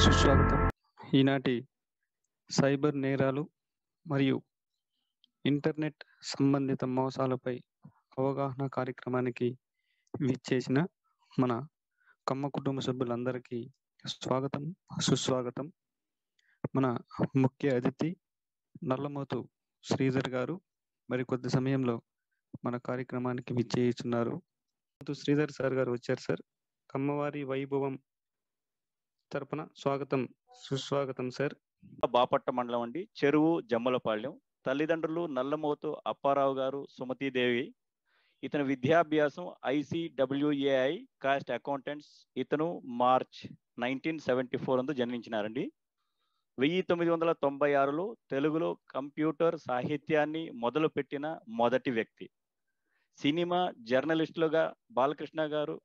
సుస్వాగతం ఈనాటి సైబర్ నేరాలు మరియు ఇంటర్నెట్ సంబంధిత మోసాలపై అవగాహన కార్యక్రమానికి విచ్చేసిన మన కమ్మ కుటుంబ సభ్యులందరికీ స్వాగతం సుస్వాగతం మన ముఖ్య అతిథి నల్లమోతు శ్రీధర్ గారు మరి కొద్ది సమయంలో మన కార్యక్రమానికి విచ్చేయుచున్నారు శ్రీధర్ సార్ గారు వచ్చారు సార్ కమ్మవారి వైభవం తరపున స్వాగతం సుస్వాగతం సార్ బాపట్ట మండలం అండి చెరువు జమ్మలపాళ్యం తల్లిదండ్రులు నల్లమోతు అప్పారావు గారు సుమతీదేవి ఇతని విద్యాభ్యాసం ఐసిడబ్ల్యూఏఐ కాస్ట్ అకౌంటెంట్స్ ఇతను మార్చ్ నైన్టీన్ సెవెంటీ ఫోర్ అందు జన్మించినారండి వెయ్యి తొమ్మిది వందల తొంభై ఆరులో తెలుగులో కంప్యూటర్ సాహిత్యాన్ని మొదలుపెట్టిన మొదటి వ్యక్తి సినిమా జర్నలిస్టులుగా బాలకృష్ణ గారు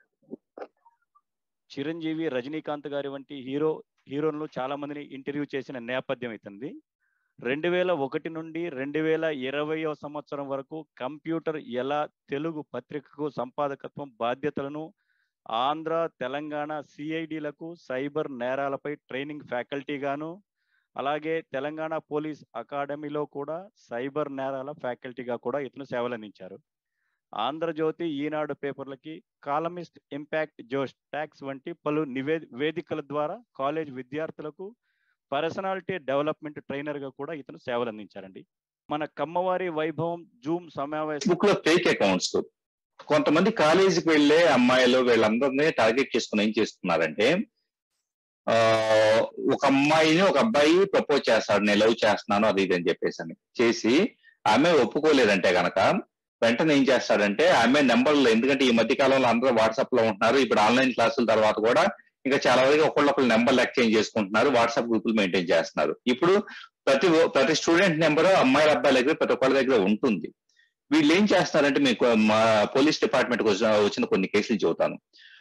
చిరంజీవి రజనీకాంత్ గారి వంటి హీరో హీరోలను చాలా మందిని ఇంటర్వ్యూ చేసిన నేపథ్యం ఇతనిది రెండు వేల ఒకటి నుండి రెండు వేల ఇరవయో సంవత్సరం వరకు కంప్యూటర్ ఎలా తెలుగు పత్రికకు సంపాదకత్వం బాధ్యతలను ఆంధ్ర తెలంగాణ సిఐడిలకు సైబర్ నేరాలపై ట్రైనింగ్ ఫ్యాకల్టీగాను అలాగే తెలంగాణ పోలీస్ అకాడమీలో కూడా సైబర్ నేరాల ఫ్యాకల్టీగా కూడా ఇతను సేవలందించారు ఆంధ్రజ్యోతి ఈనాడు పేపర్లకి కాలమిస్ట్ ఇంపాక్ట్ జోష్ ట్యాక్స్ వంటి పలు నివే వేదికల ద్వారా కాలేజ్ విద్యార్థులకు పర్సనాలిటీ డెవలప్మెంట్ ట్రైనర్ గా కూడా ఇతను సేవలు అందించారండి మన కమ్మవారి వైభవం జూమ్ సమావేశం బుక్ లో ఫేక్ అకౌంట్స్ కొంతమంది కాలేజీకి వెళ్లే అమ్మాయిలు వీళ్ళందరినీ టార్గెట్ చేసుకుని ఏం చేస్తున్నారంటే ఆ ఒక అమ్మాయిని ఒక అబ్బాయి ప్రపోజ్ చేస్తాడు నేను లవ్ చేస్తున్నాను అది ఇది అని చెప్పేసి అని చేసి ఆమె ఒప్పుకోలేదంటే గనక వెంటనే ఏం చేస్తాడంటే ఆమె నెంబర్లు ఎందుకంటే ఈ మధ్య కాలంలో అందరూ వాట్సాప్ లో ఉంటున్నారు ఇప్పుడు ఆన్లైన్ క్లాసుల తర్వాత కూడా ఇంకా చాలా వరకు ఒకళ్ళొకళ్ళు నెంబర్లు ఎక్స్చేంజ్ చేసుకుంటున్నారు వాట్సాప్ గ్రూపులు మెయింటైన్ చేస్తున్నారు ఇప్పుడు ప్రతి ఒ- ప్రతి స్టూడెంట్ నెంబర్ అమ్మాయిల అబ్బాయిల దగ్గర ప్రతి ఒక్కళ్ళ దగ్గర ఉంటుంది వీళ్ళు ఏం చేస్తున్నారంటే మీకు మా పోలీస్ డిపార్ట్మెంట్ వచ్చిన వచ్చిన కొన్ని కేసులు చెబుతాను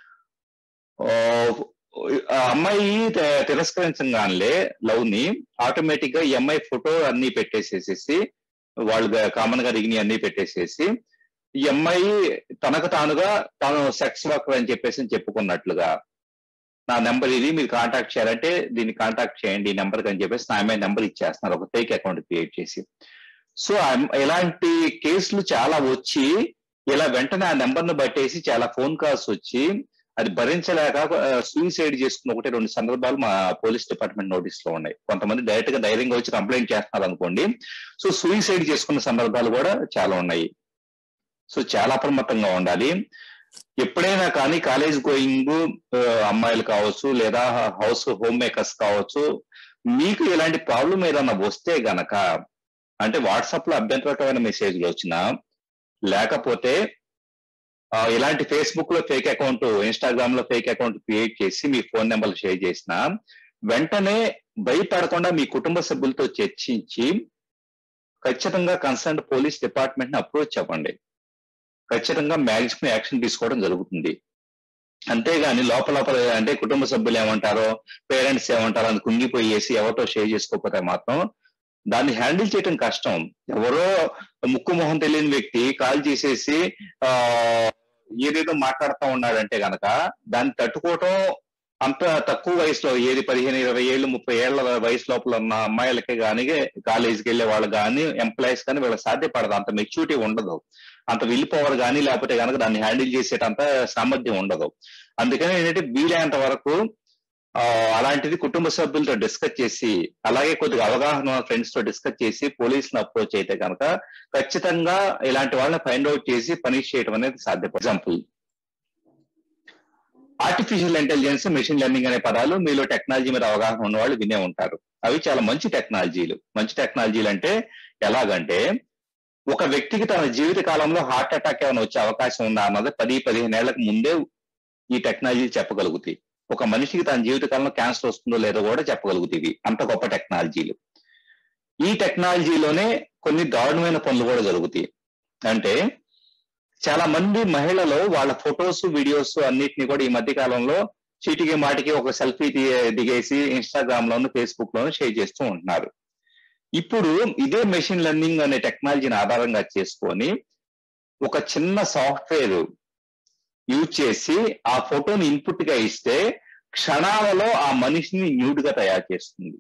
ఆ, ఆ అమ్మాయి తి- తిరస్కరించగానే లవ్ ని ఆటోమేటిక్ గా ఈ అమ్మాయి ఫోటో అన్ని పెట్టేసేసేసి వాళ్ళు కామన్ గా దిగిని అన్ని పెట్టేసేసి ఈ అమ్మాయి తనకు తానుగా తాను సెక్స్ వర్కర్ అని చెప్పేసి చెప్పుకున్నట్లుగా నా నెంబర్ ఇది మీరు కాంటాక్ట్ చేయాలంటే దీన్ని కాంటాక్ట్ చేయండి ఈ నెంబర్ అని చెప్పేసి నా అమ్మాయి నెంబర్ ఇచ్చేస్తున్నారు ఒక ఫేక్ అకౌంట్ క్రియేట్ చేసి సో ఆ- ఇలాంటి కేసులు చాలా వచ్చి ఇలా వెంటనే ఆ నెంబర్ ను బట్టేసి చాలా ఫోన్ కాల్స్ వచ్చి అది భరించలేక సూసైడ్ చేసుకున్న ఒకటి రెండు సందర్భాలు మా పోలీస్ డిపార్ట్మెంట్ నోటీస్ లో ఉన్నాయి కొంతమంది డైరెక్ట్ గా ధైర్యంగా వచ్చి కంప్లైంట్ చేస్తున్నారు అనుకోండి సో సూసైడ్ చేసుకున్న సందర్భాలు కూడా చాలా ఉన్నాయి సో చాలా అప్రమత్తంగా ఉండాలి ఎప్పుడైనా కానీ కాలేజ్ గోయింగ్ అమ్మాయిలు కావచ్చు లేదా హౌస్ హోమ్ మేకర్స్ కావచ్చు మీకు ఇలాంటి ప్రాబ్లం ఏదైనా వస్తే గనక అంటే వాట్సాప్ లో అభ్యంతరకరమైన మెసేజ్లు వచ్చినా లేకపోతే ఆ, ఇలాంటి ఫేస్బుక్ లో ఫేక్ అకౌంట్ ఇన్స్టాగ్రామ్ లో ఫేక్ అకౌంట్ క్రియేట్ చేసి మీ ఫోన్ నెంబర్లు షేర్ చేసిన వెంటనే భయపడకుండా మీ కుటుంబ సభ్యులతో చర్చించి ఖచ్చితంగా కన్సర్న్ పోలీస్ డిపార్ట్మెంట్ ని అప్రోచ్ అవ్వండి ఖచ్చితంగా మ్యాక్సిమం యాక్షన్ తీసుకోవడం జరుగుతుంది అంతేగాని లోపల లోపల అంటే కుటుంబ సభ్యులు ఏమంటారో పేరెంట్స్ ఏమంటారో అని కుంగిపోయేసి ఎవరితో షేర్ చేసుకోకపోతే మాత్రం దాన్ని హ్యాండిల్ చేయడం కష్టం ఎవరో ముక్కు మొహం తెలియని వ్యక్తి కాల్ చేసేసి ఆ ఏదేదో మాట్లాడుతూ ఉన్నాడంటే గనక దాన్ని తట్టుకోవటం అంత తక్కువ వయసులో ఏది పదిహేను ఇరవై ఏళ్ళు ముప్పై ఏళ్ల వయసు లోపల ఉన్న అమ్మాయిలకి కానీ కాలేజీకి వెళ్ళే వాళ్ళు కానీ ఎంప్లాయీస్ కానీ వీళ్ళకి సాధ్యపడదు అంత మెచ్యూరిటీ ఉండదు అంత విల్ పవర్ కానీ లేకపోతే కనుక దాన్ని హ్యాండిల్ చేసేటంత సామర్థ్యం ఉండదు అందుకని ఏంటంటే వీలైనంత వరకు ఆ, అలాంటిది కుటుంబ సభ్యులతో డిస్కస్ చేసి అలాగే కొద్దిగా అవగాహన ఫ్రెండ్స్ తో డిస్కస్ చేసి పోలీసులను అప్రోచ్ అయితే కనుక ఖచ్చితంగా ఇలాంటి వాళ్ళని ఫైండ్ అవుట్ చేసి పనిష్ చేయడం అనేది సాధ్యపడ example artificial intelligence machine learning అనే పదాలు మీలో టెక్నాలజీ మీద అవగాహన ఉన్న వాళ్ళు వినే ఉంటారు అవి చాలా మంచి టెక్నాలజీలు మంచి టెక్నాలజీలు అంటే ఎలాగంటే ఒక వ్యక్తికి తన జీవిత కాలంలో హార్ట్ అటాక్ ఏమైనా వచ్చే అవకాశం ఉందా అన్నది పది పదిహేను ఏళ్లకు ముందే ఈ టెక్నాలజీ చెప్పగలుగుతాయి ఒక మనిషికి తన జీవిత కాలంలో క్యాన్సర్ వస్తుందో లేదో కూడా చెప్పగలుగుతాయి అంత గొప్ప టెక్నాలజీలు ఈ టెక్నాలజీలోనే కొన్ని దారుణమైన పనులు కూడా జరుగుతాయి అంటే చాలా మంది మహిళలు వాళ్ళ ఫొటోస్ వీడియోస్ అన్నిటిని కూడా ఈ మధ్య కాలంలో చీటికి మాటికి ఒక సెల్ఫీ దిగేసి ఇన్స్టాగ్రామ్ లోను ఫేస్బుక్ లోను షేర్ చేస్తూ ఉంటున్నారు ఇప్పుడు ఇదే మెషిన్ లెర్నింగ్ అనే టెక్నాలజీని ఆధారంగా చేసుకొని ఒక చిన్న సాఫ్ట్వేర్ యూజ్ చేసి ఆ ఫోటోని ఇన్పుట్ గా ఇస్తే క్షణాలలో ఆ మనిషిని న్యూడ్ గా తయారు చేస్తుంది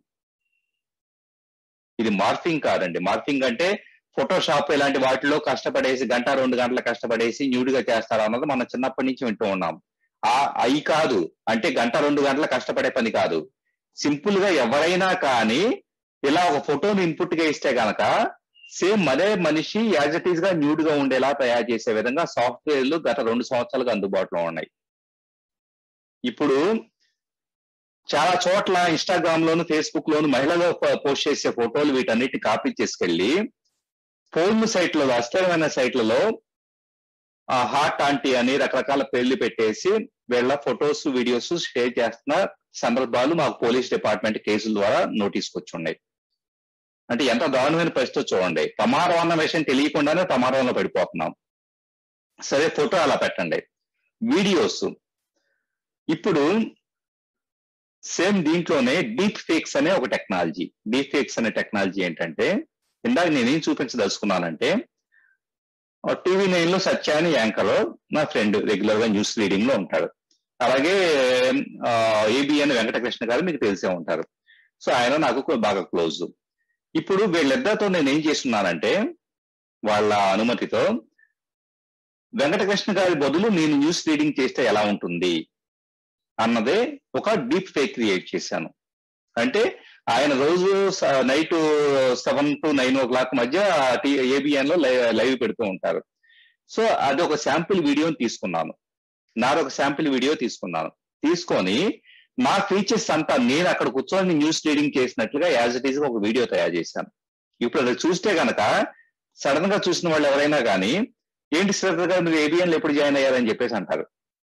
ఇది మార్ఫింగ్ కాదండి మార్ఫింగ్ అంటే ఫోటోషాప్ ఇలాంటి వాటిలో కష్టపడేసి గంట రెండు గంటలు కష్టపడేసి న్యూడ్ గా చేస్తారు అన్నది మనం చిన్నప్పటి నుంచి వింటూ ఉన్నాం ఆ అయి కాదు అంటే గంట రెండు గంటలు కష్టపడే పని కాదు సింపుల్ గా ఎవరైనా కానీ ఇలా ఒక ఫోటోని ఇన్పుట్ గా ఇస్తే గనక సేమ్ అదే మనిషి యాజ్ ఇట్ ఈస్ గా న్యూడ్ గా ఉండేలా తయారు చేసే విధంగా సాఫ్ట్వేర్లు గత రెండు సంవత్సరాలుగా అందుబాటులో ఉన్నాయి ఇప్పుడు చాలా చోట్ల ఇన్స్టాగ్రామ్ లోను ఫేస్బుక్ లోను మహిళలు పోస్ట్ చేసే ఫోటోలు వీటన్నిటిని కాపీ చేసుకెళ్లి ఫోన్ సైట్లలో అస్థిరమైన సైట్లలో హాట్ ఆంటీ అని రకరకాల పేర్లు పెట్టేసి వీళ్ళ ఫొటోస్ వీడియోస్ షేర్ చేస్తున్న సందర్భాలు మాకు పోలీస్ డిపార్ట్మెంట్ కేసుల ద్వారా నోటీస్కి వచ్చి ఉన్నాయి అంటే ఎంత దారుణమైన పరిస్థితి చూడండి ప్రమాదం అన్న విషయం తెలియకుండానే ప్రమాదంలో పడిపోతున్నాం సరే ఫోటో అలా పెట్టండి వీడియోస్ ఇప్పుడు సేమ్ దీంట్లోనే డీప్ ఫేక్స్ అనే ఒక టెక్నాలజీ డీప్ ఫేక్స్ అనే టెక్నాలజీ ఏంటంటే ఇందాక నేనేం చూపించదలుచుకున్నానంటే టీవీ నైన్ లో సత్య అని యాంకర్ నా ఫ్రెండ్ రెగ్యులర్ గా న్యూస్ రీడింగ్ లో ఉంటాడు అలాగే ఏబిఎన్ వెంకటకృష్ణ గారు మీకు తెలిసే ఉంటారు సో ఆయన నాకు బాగా క్లోజ్ ఇప్పుడు వీళ్ళిద్దరితో నేను ఏం చేస్తున్నానంటే వాళ్ళ అనుమతితో వెంకటకృష్ణ గారి బదులు నేను న్యూస్ రీడింగ్ చేస్తే ఎలా ఉంటుంది అన్నదే ఒక డీప్ ఫేక్ క్రియేట్ చేశాను అంటే ఆయన రోజు night seven to nine o'clock మధ్య ఏబిఎన్ లో లైవ్ పెడుతూ ఉంటారు సో అది ఒక శాంపిల్ వీడియోని తీసుకున్నాను నాదొక శాంపిల్ వీడియో తీసుకున్నాను తీసుకొని నా ఫీచర్స్ అంతా నేను అక్కడ కూర్చొని న్యూస్ రీడింగ్ చేసినట్లుగా యాజ్ ఇట్ ఈస్ ఒక వీడియో తయారు చేశాను ఇప్పుడు అది చూస్తే గనక సడన్ గా చూసిన వాళ్ళు ఎవరైనా కానీ ఏంటి శ్రద్ధ గారు మీరు ఏబిఎన్ లో ఎప్పుడు జాయిన్ అయ్యారని చెప్పేసి అంటారు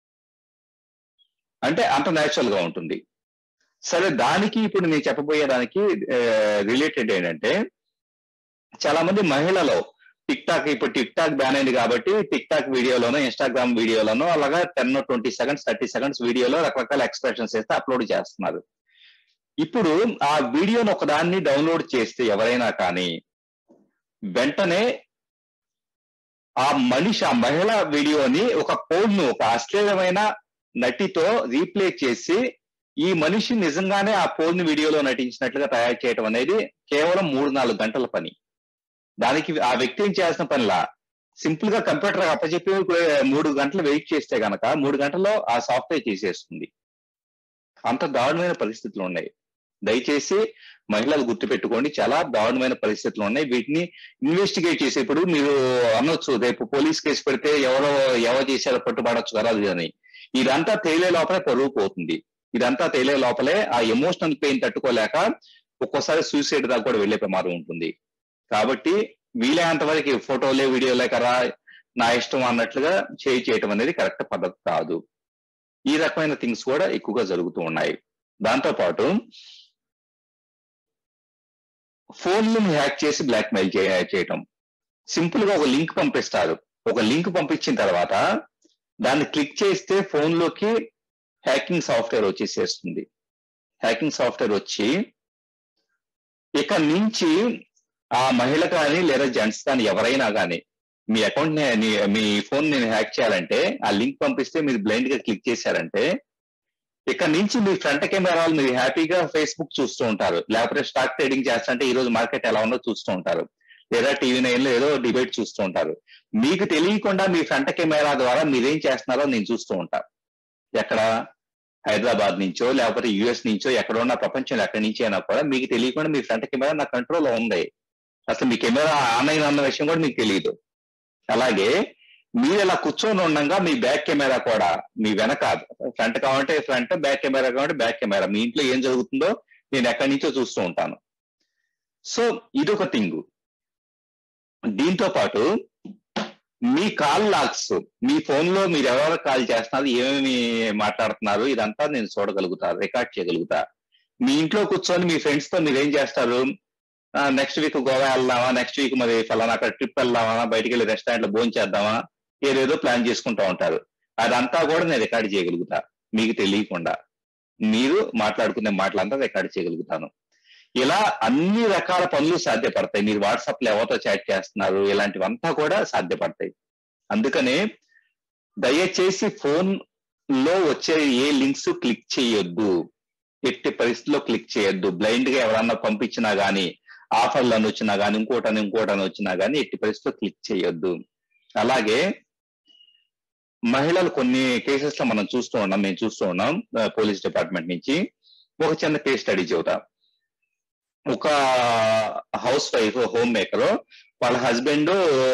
అంటే అంత న్యాచురల్ గా ఉంటుంది సరే దానికి ఇప్పుడు నేను చెప్పబోయే దానికి రిలేటెడ్ ఏంటంటే చాలా మంది మహిళలో టిక్ టాక్ ఇప్పుడు టిక్ టాక్ బ్యాన్ అయింది కాబట్టి టిక్ టాక్ వీడియోలోనో ఇన్స్టాగ్రామ్ వీడియోలోనో అలాగా ten twenty seconds thirty seconds వీడియోలో రకరకాల ఎక్స్ప్రెషన్స్ వేస్తే అప్లోడ్ చేస్తున్నారు ఇప్పుడు ఆ వీడియోని ఒకదాన్ని డౌన్లోడ్ చేస్తే ఎవరైనా కానీ వెంటనే ఆ మనిషి ఆ మహిళ వీడియోని ఒక పోల్ను ఒక ఆశ్చర్యమైన నటితో రీప్లే చేసి ఈ మనిషి నిజంగానే ఆ పోల్ని వీడియోలో నటించినట్లుగా తయారు చేయడం అనేది కేవలం మూడు నాలుగు గంటల పని దానికి ఆ వ్యక్తి ఏం చేయాల్సిన పనిలా సింపుల్ గా కంప్యూటర్ అప్పచెప్పి మూడు గంటలు వెయిట్ చేస్తే గనక మూడు గంటల్లో ఆ సాఫ్ట్వేర్ చేసేస్తుంది అంత దారుణమైన పరిస్థితులు ఉన్నాయి దయచేసి మహిళలు గుర్తుపెట్టుకోండి చాలా దారుణమైన పరిస్థితులు ఉన్నాయి వీటిని ఇన్వెస్టిగేట్ చేసి ఇప్పుడు మీరు అనొచ్చు రేపు పోలీస్ కేసు పెడితే ఎవరో ఎవరు చేశారో పట్టుబడచ్చు కదా అని ఇదంతా తేలే లోపలే పరువు పోతుంది ఇదంతా తేలే లోపలే ఆ ఎమోషనల్ పెయిన్ తట్టుకోలేక ఒక్కోసారి సూసైడ్ దాకా కూడా వెళ్లే ప్రమాదం ఉంటుంది కాబట్టి వీలైనంత వరకు ఫోటోలే వీడియోలే కదా నా ఇష్టం అన్నట్లుగా చేయి చేయటం అనేది కరెక్ట్ పద్ధతి కాదు ఈ రకమైన థింగ్స్ కూడా ఎక్కువగా జరుగుతూ ఉన్నాయి దాంతో పాటు ఫోన్లను హ్యాక్ చేసి బ్లాక్ మెయిల్ చేయటం సింపుల్ గా ఒక లింక్ పంపిస్తారు ఒక లింక్ పంపించిన తర్వాత దాన్ని క్లిక్ చేస్తే ఫోన్ లోకి హ్యాకింగ్ సాఫ్ట్వేర్ వచ్చేసేస్తుంది హ్యాకింగ్ సాఫ్ట్వేర్ వచ్చి ఇక నుంచి ఆ మహిళ కానీ లేదా జెంట్స్ కానీ ఎవరైనా కానీ మీ అకౌంట్ మీ ఫోన్ నేను హ్యాక్ చేయాలంటే ఆ లింక్ పంపిస్తే మీరు బ్లైండ్ గా క్లిక్ చేశారంటే ఇక్కడ నుంచి మీ ఫ్రంట్ కెమెరాలు మీరు హ్యాపీగా ఫేస్బుక్ చూస్తూ ఉంటారు లేకపోతే స్టాక్ ట్రేడింగ్ చేస్తుంటే ఈ రోజు మార్కెట్ ఎలా ఉందో చూస్తూ ఉంటారు లేదా టీవీ నైన్ లో ఏదో డిబేట్ చూస్తూ ఉంటారు మీకు తెలియకుండా మీ ఫ్రంట్ కెమెరా ద్వారా మీరేం చేస్తున్నారో నేను చూస్తూ ఉంటా ఎక్కడ హైదరాబాద్ నుంచో లేకపోతే యుఎస్ నుంచో ఎక్కడ ఉన్న ప్రపంచంలో ఎక్కడి నుంచి అయినా కూడా మీకు తెలియకుండా మీ ఫ్రంట్ కెమెరా నా కంట్రోల్లో ఉంది అసలు మీ కెమెరా ఆన్ అయిన అన్న విషయం కూడా మీకు తెలియదు అలాగే మీరు ఇలా కూర్చొని ఉండగా మీ బ్యాక్ కెమెరా కూడా మీ వెనక ఫ్రంట్ కావాలంటే ఫ్రంట్ బ్యాక్ కెమెరా కావాలంటే బ్యాక్ కెమెరా మీ ఇంట్లో ఏం జరుగుతుందో నేను ఎక్కడి నుంచో చూస్తూ ఉంటాను సో ఇదొక థింగ్ దీంతో పాటు మీ కాల్ లాగ్స్ మీ ఫోన్ లో మీరు ఎవరెవరు కాల్ చేస్తున్నారు ఏమేమి మాట్లాడుతున్నారు ఇదంతా నేను చూడగలుగుతా రికార్డ్ చేయగలుగుతా మీ ఇంట్లో కూర్చొని మీ ఫ్రెండ్స్ తో మీరు ఏం చేస్తారు నెక్స్ట్ వీక్ గోవా వెళ్దామా నెక్స్ట్ వీక్ మరి ఫలానా అక్కడ ట్రిప్ వెళ్దామా బయటికి వెళ్ళి రెస్టారెంట్ లో భోజనం చేద్దామా ఏదేదో ప్లాన్ చేసుకుంటూ ఉంటారు అదంతా కూడా నేను రికార్డ్ చేయగలుగుతా మీకు తెలియకుండా మీరు మాట్లాడుకునే మాటలంతా రికార్డ్ చేయగలుగుతాను ఇలా అన్ని రకాల పనులు సాధ్యపడతాయి మీరు వాట్సాప్ లో ఎవరితో చాట్ చేస్తున్నారు ఇలాంటివంతా కూడా సాధ్యపడతాయి అందుకనే దయచేసి ఫోన్ లో వచ్చే ఏ లింక్స్ క్లిక్ చేయొద్దు ఎట్టి పరిస్థితిలో క్లిక్ చేయొద్దు బ్లైండ్ గా ఎవరన్నా పంపించినా గానీ ఆఫర్లు అని వచ్చినా గానీ ఇంకోటని ఇంకోటని వచ్చినా గానీ ఎట్టి పరిస్థితిలో క్లిక్ చేయొద్దు అలాగే మహిళలు కొన్ని కేసెస్ లో మనం చూస్తూ ఉన్నాం మేము చూస్తూ ఉన్నాం పోలీస్ డిపార్ట్మెంట్ నుంచి ఒక చిన్న కేస్ స్టడీ చెబుతాం ఒక హౌస్ వైఫ్ హోమ్ మేకర్ వాళ్ళ హస్బెండ్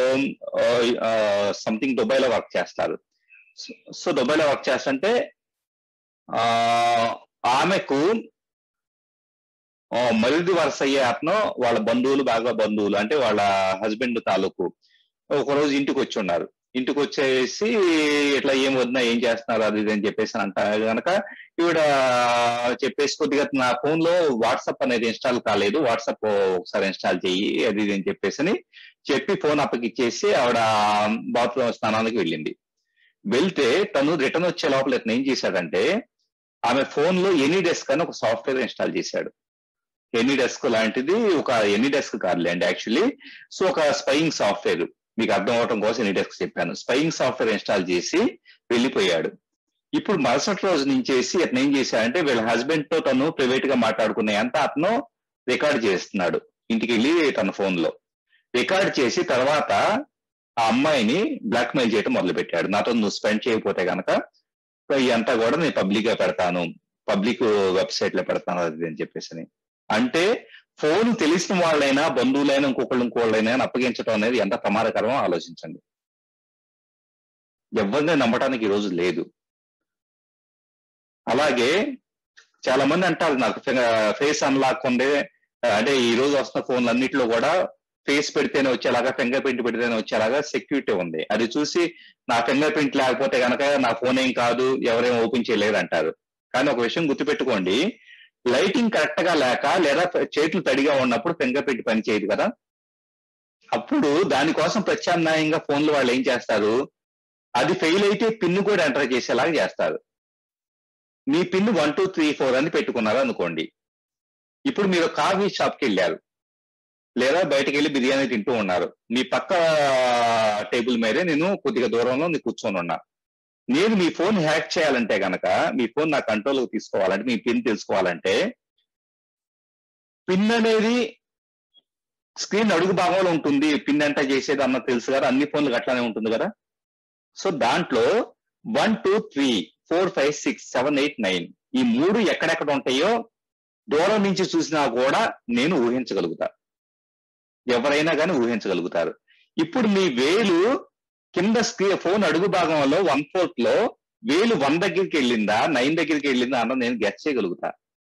సంథింగ్ దుబాయ్ లో వర్క్ చేస్తారు సో దుబాయ్ లో వర్క్ చేస్తుంటే ఆ ఆమెకు ఆ, మరిది వరుస అయ్యే అతను వాళ్ళ బంధువులు బాగా బంధువులు అంటే వాళ్ళ హస్బెండ్ తాలూకు ఒక రోజు ఇంటికి వచ్చి ఉన్నారు ఇంటికి వచ్చేసి ఇట్లా ఏం వద్దా ఏం చేస్తున్నారు అది ఇది అని చెప్పేసి అంట గనక ఈవిడ చెప్పేసి కొద్దిగా నా ఫోన్ లో వాట్సాప్ అనేది ఇన్స్టాల్ కాలేదు వాట్సాప్ ఒకసారి ఇన్స్టాల్ చెయ్యి అది ఇది అని చెప్పేసి చెప్పి ఫోన్ అప్పగిచ్చేసి ఆవిడ బాత్రూమ్ స్నానానికి వెళ్ళింది వెళ్తే తను రిటర్న్ వచ్చే లోపల ఇతను ఏం చేశాడంటే ఆమె ఫోన్ లో ఎనీ డెస్క్ అని ఒక సాఫ్ట్వేర్ ఇన్స్టాల్ చేశాడు ఎనీ డెస్క్ లాంటిది ఒక ఎనీ డెస్క్ కాదులేండి యాక్చువల్లీ సో ఒక స్పైయింగ్ సాఫ్ట్వేర్ మీకు అర్థం అవడం కోసం ఎనీ డెస్క్ చెప్పాను స్పైయింగ్ సాఫ్ట్వేర్ ఇన్స్టాల్ చేసి వెళ్ళిపోయాడు ఇప్పుడు మరుసటి రోజు నుంచేసి అతను ఏం చేశాడంటే వీళ్ళ హస్బెండ్ తో తను ప్రైవేట్ గా మాట్లాడుకునే అంతా అతను రికార్డ్ చేస్తున్నాడు ఇంటికి వెళ్ళి తన ఫోన్ లో రికార్డ్ చేసి తర్వాత ఆ అమ్మాయిని బ్లాక్ మెయిల్ చేయడం మొదలు పెట్టాడు నాతో నువ్వు స్పెండ్ చేయకపోతే గనక ఇదంతా కూడా నేను పబ్లిక్ గా పెడతాను పబ్లిక్ వెబ్సైట్ లో పెడతాను అది ఇది అని చెప్పేసి అంటే ఫోన్ తెలిసిన వాళ్ళైనా బంధువులైనా ఇంకొకళ్ళు ఇంకోళ్ళైనా అప్పగించడం అనేది ఎంత ప్రమాదకరమో ఆలోచించండి ఎవరిని నమ్మటానికి ఈ రోజు లేదు అలాగే చాలా మంది అంటారు నాకు ఫేస్ అన్లాక్ ఉండే అంటే ఈ రోజు వస్తున్న ఫోన్లు అన్నింటిలో కూడా ఫేస్ పెడితేనే వచ్చేలాగా ఫింగర్ ప్రింట్ పెడితేనే వచ్చేలాగా సెక్యూరిటీ ఉంది అది చూసి నా ఫింగర్ ప్రింట్ లేకపోతే కనుక నా ఫోన్ ఏం కాదు ఎవరేం ఓపెన్ చేయలేరు అంటారు కానీ ఒక విషయం గుర్తుపెట్టుకోండి లైటింగ్ కరెక్ట్ గా లేక లేదా చేతులు తడిగా ఉన్నప్పుడు ఫింగర్ ప్రింట్ పని చేయదు కదా అప్పుడు దానికోసం ప్రత్యామ్నాయంగా ఫోన్లు వాళ్ళు ఏం చేస్తారు అది ఫెయిల్ అయితే పిన్ కూడా ఎంటర్ చేసేలాగా చేస్తారు మీ pin one two three four అని పెట్టుకున్నారు అనుకోండి ఇప్పుడు మీరు కాఫీ షాప్కి వెళ్ళారు లేదా బయటకు వెళ్ళి బిర్యానీ తింటూ ఉన్నారు మీ పక్క టేబుల్ మీదే నేను కొద్దిగా దూరంలో నేను కూర్చొని ఉన్నా నేను మీ ఫోన్ హ్యాక్ చేయాలంటే గనక మీ ఫోన్ నా కంట్రోల్కి తీసుకోవాలంటే మీ పిన్ తెలుసుకోవాలంటే పిన్ అనేది స్క్రీన్ అడుగు భాగంలో ఉంటుంది పిన్ ఎంత చేసేది అన్న తెలుసు కదా అన్ని ఫోన్లు అట్లానే ఉంటుంది కదా సో దాంట్లో one two three four five six seven eight nine ఈ మూడు ఎక్కడెక్కడ ఉంటాయో దూరం నుంచి చూసినా కూడా నేను ఊహించగలుగుతా ఎవరైనా కానీ ఊహించగలుగుతారు ఇప్పుడు మీ వేలు కింద స్క్రీన్ ఫోన్ అడుగు భాగంలో వన్ ఫోర్త్ లో వేలు వన్ దగ్గరికి వెళ్ళిందా నైన్ దగ్గరికి వెళ్ళిందా అన్న నేను గెస్ చేయగలుగుతా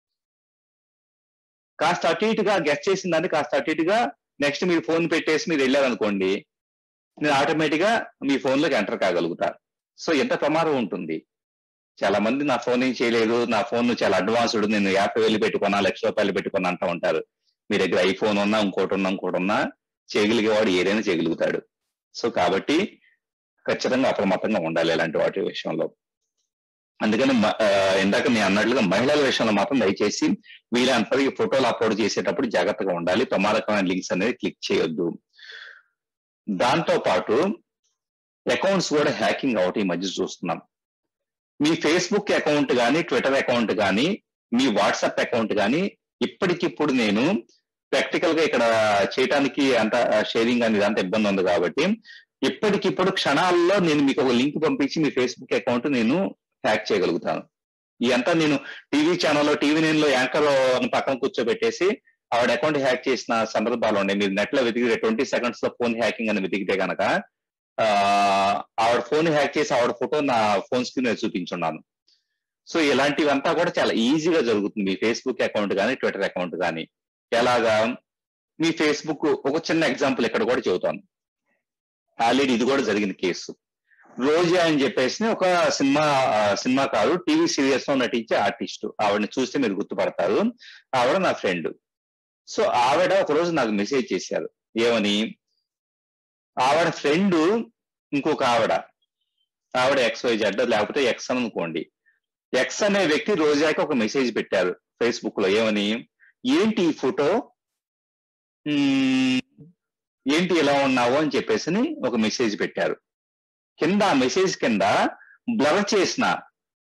కాస్త అటు ఇటుగా గెస్ చేసిన దాన్ని కాస్త అటు ఇటుగా నెక్స్ట్ మీరు ఫోన్ పెట్టేసి మీరు వెళ్ళారనుకోండి నేను ఆటోమేటిక్ గా మీ ఫోన్ లోకి ఎంటర్ కాగలుగుతా సో ఎంత ప్రమాదం ఉంటుంది చాలా మంది నా ఫోన్ ఏం చేయలేదు నా ఫోన్ చాలా అడ్వాన్స్డ్ నేను యాభై వేలు పెట్టుకున్నా లక్ష రూపాయలు పెట్టుకున్నా అంటూ ఉంటారు మీ దగ్గర ఐఫోన్ ఉన్నా ఇంకోటి ఉన్నా ఇంకోటి ఉన్నా చేయగలిగేవాడు ఏదైనా చేయగలుగుతాడు సో కాబట్టి ఖచ్చితంగా అప్రమత్తంగా ఉండాలి ఇలాంటి వాటి విషయంలో అందుకని మ- ఆ, ఇందాక నేను అన్నట్లుగా మహిళల విషయంలో మాత్రం దయచేసి వీళ్ళంతటి ఫోటోలు అప్లోడ్ చేసేటప్పుడు జాగ్రత్తగా ఉండాలి ప్రమాదకరమైన లింక్స్ అనేది క్లిక్ చేయొద్దు దాంతో పాటు అకౌంట్స్ కూడా హ్యాకింగ్ అవటం ఈ మధ్య చూస్తున్నాం మీ ఫేస్బుక్ అకౌంట్ కానీ ట్విట్టర్ అకౌంట్ కానీ మీ వాట్సాప్ అకౌంట్ కానీ ఇప్పటికిప్పుడు నేను ప్రాక్టికల్ గా ఇక్కడ చేయడానికి అంత షేరింగ్ అనేది అంత ఇబ్బంది ఉంది కాబట్టి ఇప్పటికిప్పుడు క్షణాల్లో నేను మీకు ఒక లింక్ పంపించి మీ ఫేస్బుక్ అకౌంట్ నేను హ్యాక్ చేయగలుగుతాను ఈ అంతా నేను టీవీ ఛానల్లో టీవీ నైన్ లో యాంకర్ పక్కన కూర్చోబెట్టేసి ఆవిడ అకౌంట్ హ్యాక్ చేసిన సందర్భాలు ఉన్నాయి మీరు నెట్ లో వెతికితే ట్వంటీ సెకండ్స్ లో ఫోన్ హ్యాకింగ్ అని వెతికితే కనుక ఆ, ఆవిడ ఫోన్ హ్యాక్ చేసి ఆవిడ ఫోటో నా ఫోన్ స్క్రీన్ మీద చూపించున్నాను సో ఇలాంటివంతా కూడా చాలా ఈజీగా జరుగుతుంది మీ ఫేస్బుక్ అకౌంట్ కానీ ట్విట్టర్ అకౌంట్ కానీ ఎలాగా మీ ఫేస్బుక్ ఒక చిన్న ఎగ్జాంపుల్ ఇక్కడ కూడా చెబుతాను ఆల్రెడీ ఇది కూడా జరిగిన కేసు రోజా అని చెప్పేసి ఒక సినిమా ఆ, సినిమా కాదు టీవీ సీరియల్స్ లో నటించే ఆర్టిస్ట్ ఆవిడని చూస్తే మీరు గుర్తుపడతారు ఆవిడ నా ఫ్రెండ్ సో ఆవిడ ఒక రోజు నాకు మెసేజ్ చేశారు ఏమని ఆవిడ ఫ్రెండ్ ఇంకొక ఆవిడ ఆవిడ ఎక్స్ వై జెడ్ లేకపోతే ఎక్స్ అని అనుకోండి ఎక్స్ అనే వ్యక్తి రోజాకి ఒక మెసేజ్ పెట్టారు ఫేస్బుక్ లో ఏమని ఏంటి ఈ ఫోటో మ్మ్, ఏంటి ఇలా ఉన్నావు అని చెప్పేసి ఒక మెసేజ్ పెట్టారు కింద ఆ మెసేజ్ కింద బ్లర్ చేసిన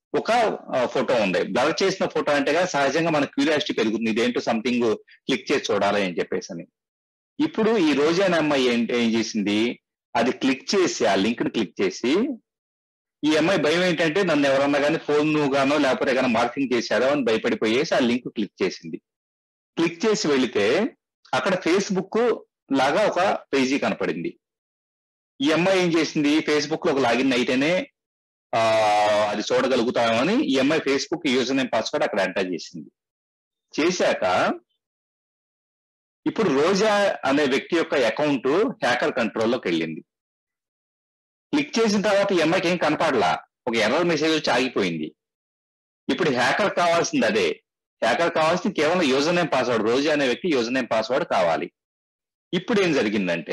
ఒక ఫోటో ఉంది బ్లర్ చేసిన ఫోటో అంటే కదా సహజంగా మన క్యూరియాసిటీ పెరుగుతుంది ఇదేంటో సంథింగ్ క్లిక్ చేసి చూడాలి అని చెప్పేసి అని ఇప్పుడు ఈ రోజు అనే అమ్మాయి ఏంటి ఏం చేసింది అది క్లిక్ చేసి ఆ లింక్ ని క్లిక్ చేసి ఈ అమ్మాయి భయం ఏంటంటే నన్ను ఎవరన్నా కానీ ఫోన్ గానో లేకపోతే కానీ మార్కింగ్ చేశారో అని భయపడిపోయేసి ఆ లింక్ క్లిక్ చేసింది క్లిక్ చేసి వెళితే అక్కడ ఫేస్బుక్ లాగా ఒక పేజీ కనపడింది ఈ అమ్మాయి ఏం చేసింది ఫేస్బుక్ లో ఒక లాగిన్ అయితేనే ఆ అది చూడగలుగుతామని ఈ అమ్మాయి ఫేస్బుక్ యూజర్ నేమ్ పాస్వర్డ్ అక్కడ ఎంటర్ చేసింది చేశాక ఇప్పుడు రోజా అనే వ్యక్తి యొక్క అకౌంట్ హ్యాకర్ కంట్రోల్లోకి వెళ్ళింది క్లిక్ చేసిన తర్వాత ఈ అమ్మాయికి ఏం కనపడలా ఒక ఎర్రర్ మెసేజ్ వచ్చి ఆగిపోయింది ఇప్పుడు హ్యాకర్ కావాల్సింది అదే హ్యాకర్ కావాల్సింది కేవలం యూజర్ నేమ్ పాస్వర్డ్ రోజా అనే వ్యక్తి యూజర్ నేమ్ పాస్వర్డ్ కావాలి ఇప్పుడు ఏం జరిగిందంటే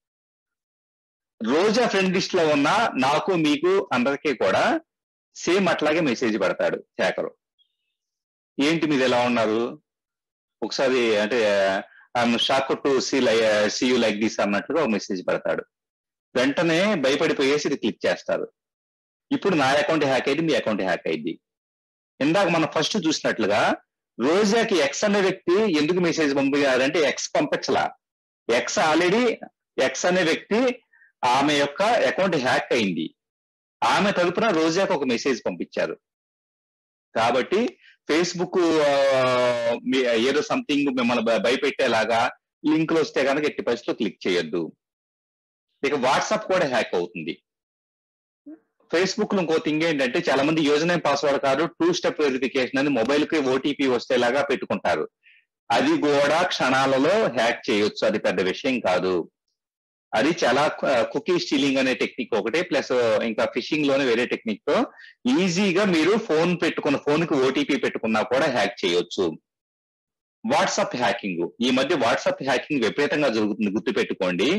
రోజా ఫ్రెండ్ లిస్ట్ లో ఉన్న నాకు మీకు అందరికీ కూడా సేమ్ అట్లాగే మెసేజ్ పెడతాడు హ్యాకర్ ఏంటి మీరు ఎలా ఉన్నారు ఒకసారి అంటే shock to see lie see you like this అన్నట్టుగా ఒక మెసేజ్ పెడతాడు వెంటనే భయపడిపోయేసి ఇది క్లిక్ చేస్తారు ఇప్పుడు నా అకౌంట్ హ్యాక్ అయింది మీ అకౌంట్ హ్యాక్ అయింది ఇందాక మనం ఫస్ట్ చూసినట్లుగా రోజాకి ఎక్స్ అనే వ్యక్తి ఎందుకు మెసేజ్ పంపించారంటే ఎక్స్ పంపించలా ఎక్స్ ఆల్రెడీ ఎక్స్ అనే వ్యక్తి ఆమె యొక్క అకౌంట్ హ్యాక్ అయింది ఆమె తరపున రోజాకు ఒక మెసేజ్ పంపించారు కాబట్టి ఫేస్బుక్ ఏదో సంథింగ్ మిమ్మల్ని భయపెట్టేలాగా లింకులు వస్తే కనుక ఎట్టి పరిస్థితిలో క్లిక్ చేయొద్దు ఇక వాట్సాప్ కూడా హ్యాక్ అవుతుంది ఫేస్బుక్ లో ఇంకో థింగ్ ఏంటంటే చాలా మంది యూజర్ నేమ్ పాస్వర్డ్ కాదు టూ స్టెప్ వెరిఫికేషన్ అని మొబైల్ కి ఓటీపీ వస్తేలాగా పెట్టుకుంటారు అది కూడా క్షణాలలో హ్యాక్ చేయొచ్చు అది పెద్ద విషయం కాదు అది చాలా కుకీ స్టీలింగ్ అనే టెక్నిక్ ఒకటి ప్లస్ ఇంకా ఫిషింగ్ లోనే వేరే టెక్నిక్ తో ఈజీగా మీరు ఫోన్ పెట్టుకున్న ఫోన్ కి ఓటీపీ పెట్టుకున్నా కూడా హ్యాక్ చేయొచ్చు వాట్సాప్ హ్యాకింగ్ ఈ మధ్య వాట్సాప్ హ్యాకింగ్ విపరీతంగా జరుగుతుంది గుర్తుపెట్టుకోండి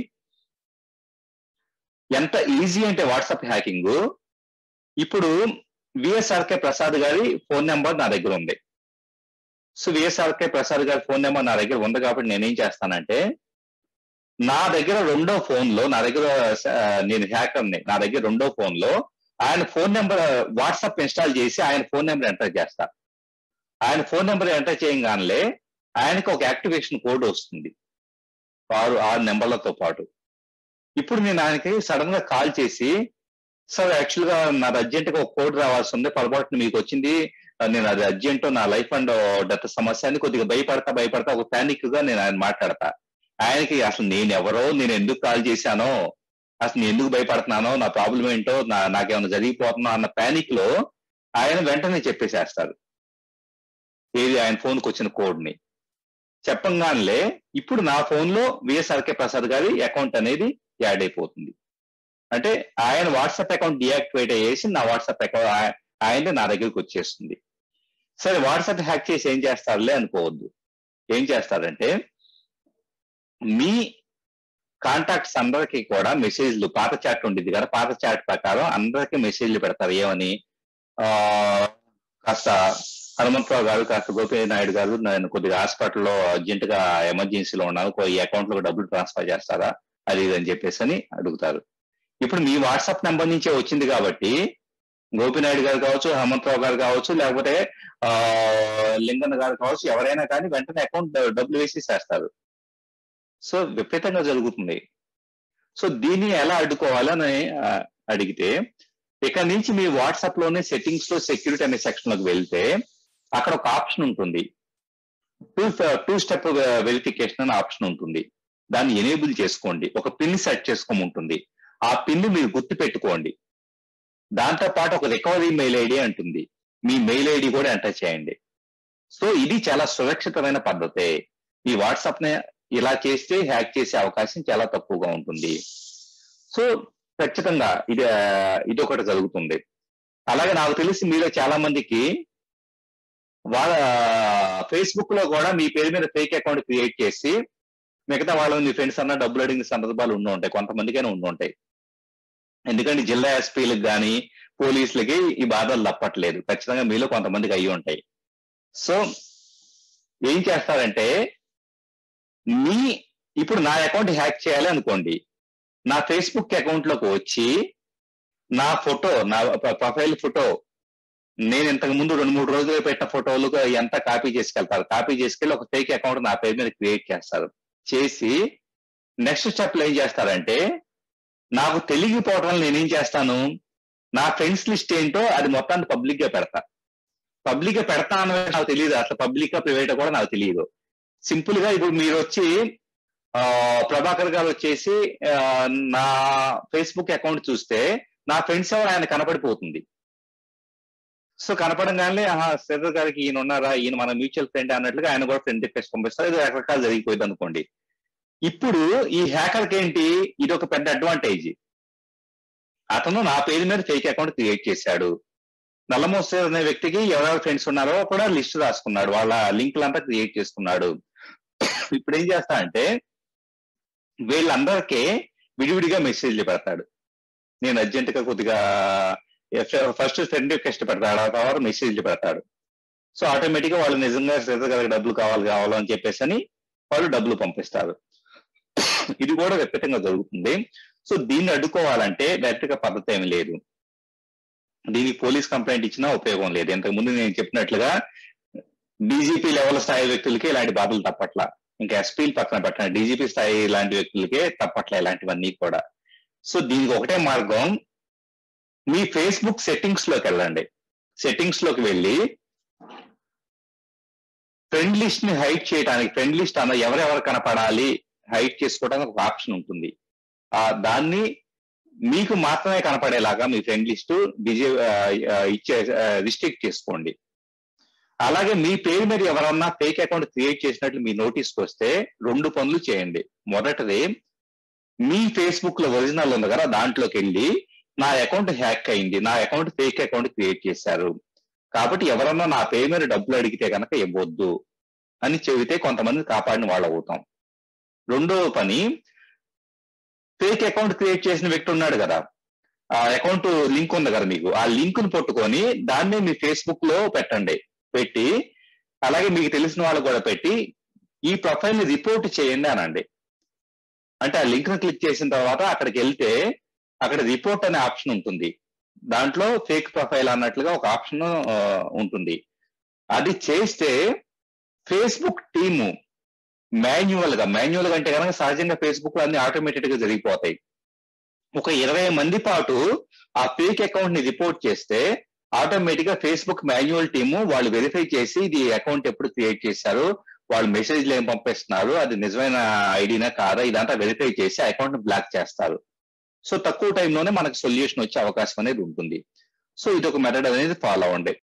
ఎంత ఈజీ అంటే వాట్సాప్ హ్యాకింగ్ ఇప్పుడు విఎస్ఆర్కే ప్రసాద్ గారి ఫోన్ నెంబర్ నా దగ్గర ఉంది సో విఎస్ఆర్కే ప్రసాద్ గారి ఫోన్ నెంబర్ నా దగ్గర ఉంది కాబట్టి నేనేం చేస్తానంటే నా దగ్గర రెండో ఫోన్ లో నా దగ్గర నేను హ్యాకర్ని నా దగ్గర రెండో ఫోన్ లో ఆయన ఫోన్ నెంబర్ వాట్సాప్ ఇన్స్టాల్ చేసి ఆయన ఫోన్ నెంబర్ ఎంటర్ చేస్తా ఆయన ఫోన్ నెంబర్ ఎంటర్ చేయగానే ఆయనకి ఒక యాక్టివేషన్ కోడ్ వస్తుంది ఆరు ఆరు నెంబర్లతో పాటు ఇప్పుడు నేను ఆయనకి సడన్ గా కాల్ చేసి సార్ యాక్చువల్ గా నాది అర్జెంట్ గా ఒక కోడ్ రావాల్సి ఉంది పొరపాటున మీకు వచ్చింది నేను అది అర్జెంట్ నా లైఫ్ అండ్ డెత్ సమస్య అని కొద్దిగా భయపడతా భయపడతా ఒక పానిక్ గా నేను ఆయన మాట్లాడతా ఆయనకి అసలు నేను ఎవరో నేను ఎందుకు కాల్ చేశానో అసలు నేను ఎందుకు భయపడుతున్నానో నా ప్రాబ్లం ఏంటో నా నాకేమైనా జరిగిపోతున్నా అన్న పానిక్ లో ఆయన వెంటనే చెప్పేసేస్తారు ఏది ఆయన ఫోన్కి వచ్చిన కోడ్ ని చెప్పంగానే ఇప్పుడు నా ఫోన్ లో విఎస్ఆర్కే ప్రసాద్ గారి అకౌంట్ అనేది యాడ్ అయిపోతుంది అంటే ఆయన వాట్సాప్ అకౌంట్ డియాక్టివేట్ అయ్యేసి నా వాట్సాప్ అకౌంట్ ఆయన నా దగ్గరికి వచ్చేస్తుంది సరే వాట్సాప్ హ్యాక్ చేసి ఏం చేస్తారులే అనుకోవద్దు ఏం చేస్తారంటే మీ కాంటాక్ట్స్ అందరికీ కూడా మెసేజ్లు పాత చాట్ ఉండేది కదా పాత చాట్ ప్రకారం అందరికీ మెసేజ్లు పెడతారు ఏమని ఆ కాస్త హనుమంతరావు గారు కాస్త గోపి నాయుడు గారు నేను కొద్దిగా హాస్పిటల్లో అర్జెంట్ గా ఎమర్జెన్సీలో ఉన్నాను ఈ అకౌంట్ లో డబ్బులు ట్రాన్స్ఫర్ చేస్తారా అది ఇది అని చెప్పేసి అని అడుగుతారు ఇప్పుడు మీ వాట్సాప్ నెంబర్ నుంచే వచ్చింది కాబట్టి గోపినాయుడు గారు కావచ్చు హనుమంతరావు గారు కావచ్చు లేకపోతే ఆ లింగన్న గారు కావచ్చు ఎవరైనా కానీ వెంటనే అకౌంట్ డబ్బులు వేసేసేస్తారు సో విపరీతంగా జరుగుతుంది సో దీన్ని ఎలా అడ్డుకోవాలని అడిగితే ఇక్కడ నుంచి మీ వాట్సాప్ లోనే సెట్టింగ్స్ లో సెక్యూరిటీ అనే సెక్షన్ లోకి వెళ్తే అక్కడ ఒక ఆప్షన్ ఉంటుంది టూ టూ స్టెప్ వెరిఫికేషన్ అనే ఆప్షన్ ఉంటుంది దాన్ని ఎనేబుల్ చేసుకోండి ఒక పిన్ సెట్ చేసుకోమంటుంది ఆ పిన్ మీరు గుర్తు పెట్టుకోండి దాంతో పాటు ఒక రికవరీ మెయిల్ ఐడి అంటుంది మీ మెయిల్ ఐడి కూడా ఎంటర్ చేయండి సో ఇది చాలా సురక్షితమైన పద్ధతే ఈ వాట్సాప్ ని ఇలా చేస్తే హ్యాక్ చేసే అవకాశం చాలా తక్కువగా ఉంటుంది సో ఖచ్చితంగా ఇది ఇది ఒకటి జరుగుతుంది అలాగే నాకు తెలిసి మీలో చాలా మందికి వాళ్ళ ఫేస్బుక్ లో కూడా మీ పేరు మీద ఫేక్ అకౌంట్ క్రియేట్ చేసి మిగతా వాళ్ళ మీ ఫ్రెండ్స్ అన్న డబ్బులు అడిగిన సందర్భాలు ఉండి ఉంటాయి కొంతమందికైనా ఉండి ఉంటాయి ఎందుకంటే జిల్లా ఎస్పీలకు కానీ పోలీసులకి ఈ బాధలు తప్పట్లేదు ఖచ్చితంగా మీలో కొంతమందికి అయ్యి ఉంటాయి సో ఏం చేస్తారంటే మీ ఇప్పుడు నా అకౌంట్ హ్యాక్ చేయాలి అనుకోండి నా ఫేస్బుక్ అకౌంట్ లోకి వచ్చి నా ఫోటో నా ప్రొఫైల్ ఫోటో నేను ఇంతకు ముందు రెండు మూడు రోజులు పెట్టిన ఫోటోలు ఎంత కాపీ చేసుకెళ్తారు కాపీ చేసుకెళ్ళి ఒక ఫేక్ అకౌంట్ నా పేరు మీద క్రియేట్ చేస్తారు చేసి నెక్స్ట్ స్టెప్ ఏం చేస్తారంటే నాకు తెలియకపోవడం వల్ల నేనేం చేస్తాను నా ఫ్రెండ్స్ లిస్ట్ ఏంటో అది మొత్తాన్ని పబ్లిక్ గా పెడతా పబ్లిక్ గా పెడతా అన్నది నాకు తెలియదు అసలు పబ్లిక్ గా ప్రైవేట్ కూడా నాకు తెలియదు సింపుల్ గా ఇప్పుడు మీరు వచ్చి ఆ, ప్రభాకర్ గారు వచ్చేసి ఆ, నా ఫేస్బుక్ అకౌంట్ చూస్తే నా ఫ్రెండ్స్ ఎవరు ఆయన కనపడిపోతుంది సో కనపడంగానే ఆహా శ్రీధర్ గారికి ఈయన ఉన్నారా ఈయన మన మ్యూచువల్ ఫ్రెండ్ అన్నట్లుగా ఆయన కూడా ఫ్రెండ్ రిక్వెస్ట్ పంపిస్తారు ఇది రకరకాలు జరిగిపోయింది అనుకోండి ఇప్పుడు ఈ హ్యాకర్కి ఏంటి ఇది ఒక పెద్ద అడ్వాంటేజ్ అతను నా పేరు మీద ఫేక్ అకౌంట్ క్రియేట్ చేశాడు నల్లమోసేర్ అనే వ్యక్తికి ఎవరెవరు ఫ్రెండ్స్ ఉన్నారో కూడా లిస్ట్ రాసుకున్నాడు వాళ్ళ లింకులంతా క్రియేట్ చేసుకున్నాడు ఇప్పుడు ఏం చేస్తా అంటే వీళ్ళందరికీ విడివిడిగా మెసేజ్లు పెడతాడు నేను అర్జెంట్ గా కొద్దిగా ఫస్ట్ ఫ్రెండ్ రిక్వెస్ట్ పెడతాడు ఆ తర్వాత మెసేజ్లు పెడతాడు సో ఆటోమేటిక్ గా వాళ్ళు నిజంగా శ్రీధర్ గారికి డబ్బులు కావాలి కావాలి అని చెప్పేసి అని వాళ్ళు డబ్బులు పంపిస్తారు ఇది కూడా విపరీతంగా జరుగుతుంది సో దీన్ని అడ్డుకోవాలంటే డైరెక్ట్ గా పద్ధతి ఏమి లేదు దీనికి పోలీస్ కంప్లైంట్ ఇచ్చినా ఉపయోగం లేదు ఇంతకు ముందు నేను చెప్పినట్లుగా డీజీపీ లెవెల్ స్థాయి వ్యక్తులకి ఇలాంటి బాధలు తప్పట్ల ఇంకా ఎస్పీలు పక్కన పెట్టండి డీజీపీ స్థాయి ఇలాంటి వ్యక్తులకే తప్పట్ల ఇలాంటివన్నీ కూడా సో దీనికి ఒకటే మార్గం మీ ఫేస్బుక్ సెట్టింగ్స్ లోకి వెళ్ళండి సెట్టింగ్స్ లోకి వెళ్ళి ఫ్రెండ్ లిస్ట్ ని హైడ్ చేయడానికి ఫ్రెండ్ లిస్ట్ అన్న ఎవరెవరు కనపడాలి హైడ్ చేసుకోవడానికి ఒక ఆప్షన్ ఉంటుంది ఆ దాన్ని మీకు మాత్రమే కనపడేలాగా మీ ఫ్రెండ్ లిస్ట్ బిజీ ఇచ్చే రిస్ట్రిక్ట్ చేసుకోండి అలాగే మీ పేరు మీద ఎవరన్నా ఫేక్ అకౌంట్ క్రియేట్ చేసినట్లు మీ నోటీస్కి వస్తే రెండు పనులు చేయండి మొదటిది మీ ఫేస్బుక్ లో ఒరిజినల్ ఉంది కదా దాంట్లోకి వెళ్ళి నా అకౌంట్ హ్యాక్ అయింది నా అకౌంట్ ఫేక్ అకౌంట్ క్రియేట్ చేశారు కాబట్టి ఎవరన్నా నా పేరు మీద డబ్బులు అడిగితే కనుక ఇవ్వద్దు అని చెబితే కొంతమంది కాపాడిన వాళ్ళు అవుతాం రెండో పని ఫేక్ అకౌంట్ క్రియేట్ చేసిన వ్యక్తి ఉన్నాడు కదా ఆ అకౌంట్ లింక్ ఉంది కదా మీకు ఆ లింక్ ను పట్టుకొని దాన్నే మీ ఫేస్బుక్ లో పెట్టండి పెట్టి అలాగే మీకు తెలిసిన వాళ్ళు కూడా పెట్టి ఈ ప్రొఫైల్ ని రిపోర్ట్ చేయండి అనండి అంటే ఆ లింక్ ను క్లిక్ చేసిన తర్వాత అక్కడికి వెళ్తే అక్కడ రిపోర్ట్ అనే ఆప్షన్ ఉంటుంది దాంట్లో ఫేక్ ప్రొఫైల్ అన్నట్లుగా ఒక ఆప్షన్ ఉంటుంది అది చేస్తే ఫేస్బుక్ టీము మాన్యువల్ గా మాన్యువల్ గా అంటే కనుక సహజంగా ఫేస్బుక్ లో అన్ని ఆటోమేటెడ్ గా జరిగిపోతాయి ఒక ఇరవై మంది పాటు ఆ ఫేక్ అకౌంట్ ని రిపోర్ట్ చేస్తే ఆటోమేటిక్ గా ఫేస్బుక్ మాన్యువల్ టీము వాళ్ళు వెరిఫై చేసి ఇది అకౌంట్ ఎప్పుడు క్రియేట్ చేశారు వాళ్ళు మెసేజ్లు ఏం పంపిస్తున్నారు అది నిజమైన ఐడినా కాదా ఇదంతా వెరిఫై చేసి అకౌంట్ ని బ్లాక్ చేస్తారు సో తక్కువ టైంలోనే మనకు సొల్యూషన్ వచ్చే అవకాశం అనేది ఉంటుంది సో ఇది ఒక మెథడ్ అనేది ఫాలో అవ్వండి